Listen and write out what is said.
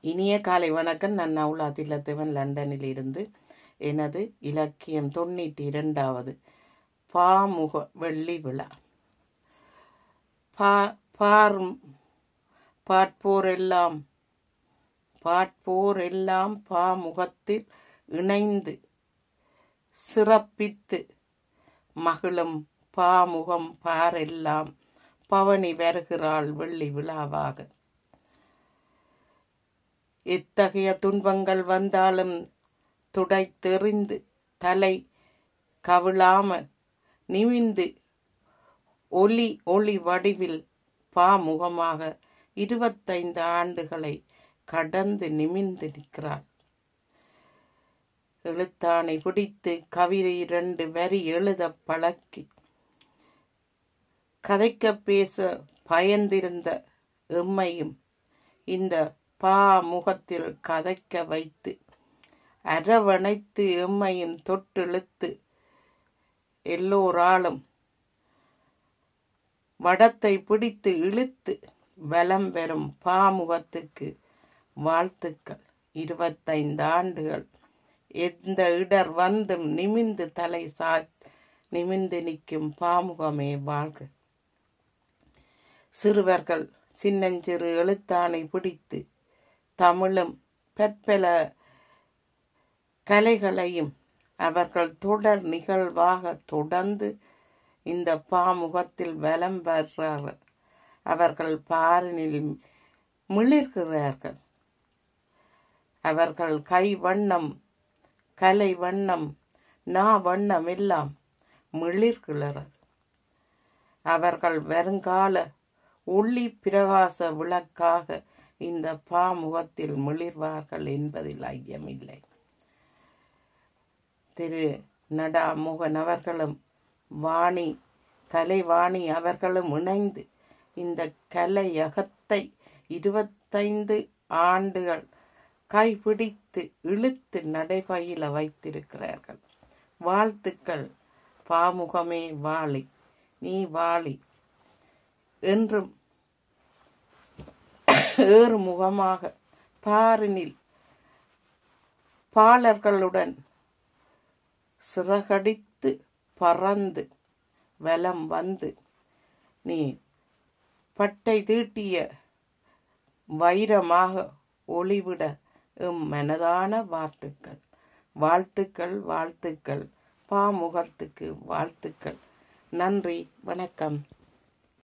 இனிய காலை வணக்கம் நான் நவுலா தில்லத்தேவன் லண்டனில் இருந்து எனது இலக்கியம் தொண்ணூற்றி இரண்டாவது பாமுக வெள்ளி விழா பா பார் பார்ப்போரெல்லாம் பார்ப்போரெல்லாம் பாமுகத்தில் இணைந்து சிறப்பித்து மகிழும் பாமுகம் பாரெல்லாம் பவனி வருகிறாள் வெள்ளி விழாவாக எத்தகைய துன்பங்கள் வந்தாலும் துடைத்தெறிந்து தலை கவிழாமல் நிமிந்து ஒளி ஒளி வடிவில் பாமுகமாக இருபத்தைந்து ஆண்டுகளை கடந்து நிமிந்து நிற்கிறாள் எழுத்தாணை பிடித்து கவிதை இரண்டு வரி எழுத பழக்கி கதைக்க பேச பயந்திருந்த எம்மையும் இந்த பா முகத்தில் கதைக்க வைத்து அரவணைத்து எம்மையும் தொட்டிழுத்து எல்லோராலும் வடத்தை பிடித்து இழுத்து வலம் பெறும் பாமுகத்துக்கு வாழ்த்துக்கள் இருபத்தைந்து ஆண்டுகள் எந்த இடர் வந்தும் நிமிந்து தலை சா நிமிந்து நிற்கும் பாமுகமே வாழ்க சிறுவர்கள் சின்னஞ்சிறு எழுத்தாணை பிடித்து தமிழும் பற்பல கலைகளையும் அவர்கள் தொடர் நிகழ்வாக தொடர்ந்து இந்த பாமுகத்தில் வலம் வர்றார்கள் அவர்கள் பாரினில் மிளிர்கிறார்கள் அவர்கள் கை வண்ணம் கலை வண்ணம் நா வண்ணம் எல்லாம் மிளிர்கிறது அவர்கள் வருங்கால ஒளி பிரகாச விளக்காக இந்த பாமுகத்தில் மிளிர்வார்கள் என்பதில் ஐயமில்லை திரு நடா மோகன் அவர்களும் வாணி கலைவாணி அவர்களும் இணைந்து இந்த கலையகத்தை இருபத்தைந்து ஆண்டுகள் கைபிடித்து இழுத்து நடைபயில வைத்திருக்கிறார்கள் வாழ்த்துக்கள் பாமுகமே வாழி நீ வாழி என்றும் ஏறு முகமாக பாரினில் பாலர்களுடன் சிறகடித்து பறந்து வலம் வந்து நீ பட்டை தீட்டிய வைரமாக ஒளிவிட எம் மனதான வாழ்த்துக்கள் வாழ்த்துக்கள் வாழ்த்துக்கள் பாமுகத்துக்கு வாழ்த்துக்கள் நன்றி வணக்கம்